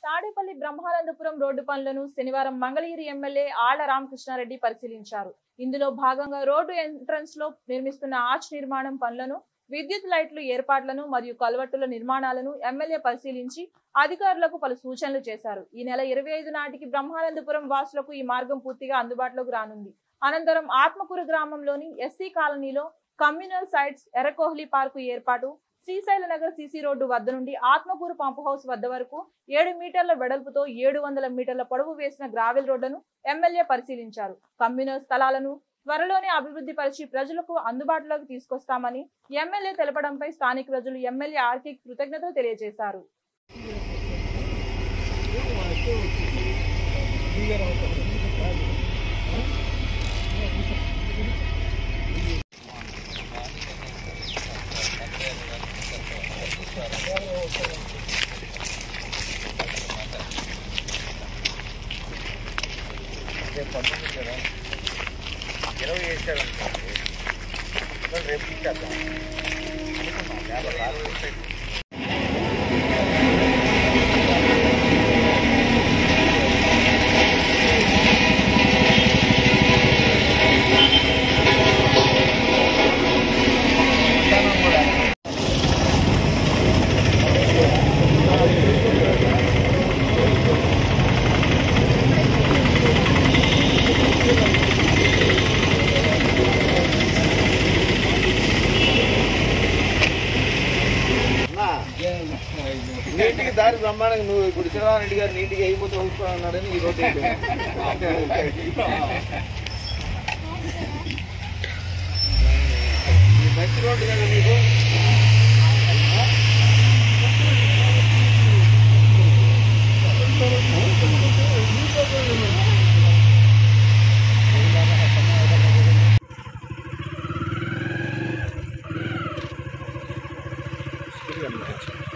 Tadepalli Brahmanandapuram road పనులను శనివారం Mangalagiri MLA ఆళ్ల రామకృష్ణారెడ్డి పరిశీలించారు ఇందులో భాగంగా రోడ్డు ఎంట్రన్స్ లో నిర్మిస్తున్న ఆర్చ్ నిర్మాణం పనులను విద్యుత్ లైట్లు ఏర్పాట్లను మరియు కల్వట్టుల నిర్మాణాలను ఎమ్మెల్యే పరిశీలించి అధికారులకు పలు సూచనలు చేశారు ఈ నెల ఇరవై ఐదు నాటికి బ్రహ్మానందపురం వాసులకు ఈ మార్గం పూర్తిగా అందుబాటులోకి రానుంది అనంతరం ఆత్మకూరు గ్రామంలోని ఎస్సీ కాలనీలో కమ్యూనల్ సైట్స్ ఎర్రకోహ్లీ పార్కు ఏర్పాటు శ్రీశైల నగర్ సిసి రోడ్డు వద్ద నుండి ఆత్మకూరు పంప్ హౌస్ వద్ద వరకు ఏడు మీటర్ల వెడల్పుతో ఏడు వందల మీటర్ల పొడవు వేసిన గ్రావెల్ రోడ్లను ఎమ్మెల్యే పరిశీలించారు కమ్యూనల్ స్థలాలను త్వరలోనే అభివృద్ధి పరిచి ప్రజలకు అందుబాటులోకి తీసుకొస్తామని ఎమ్మెల్యే తెలపడంపై స్థానిక ప్రజలు ఎమ్మెల్యే ఆర్కే కృతజ్ఞతలు తెలియజేశారు రేపు పంతొమ్మిది కదా ఇరవై వేసాడు అనుకోండి మరి రేపు ఇచ్చేద్దాం అనుకున్నాం యాభై ఆరు వేసాడు నీటికి దారి బ్రహ్మాండంగా నువ్వు ఇప్పుడు శివరామరెడ్డి గారు నీటికి అయిపోతే వస్తున్నాడని ఈ రోజు మంచి రోడ్డు కదా నీకు Спасибо.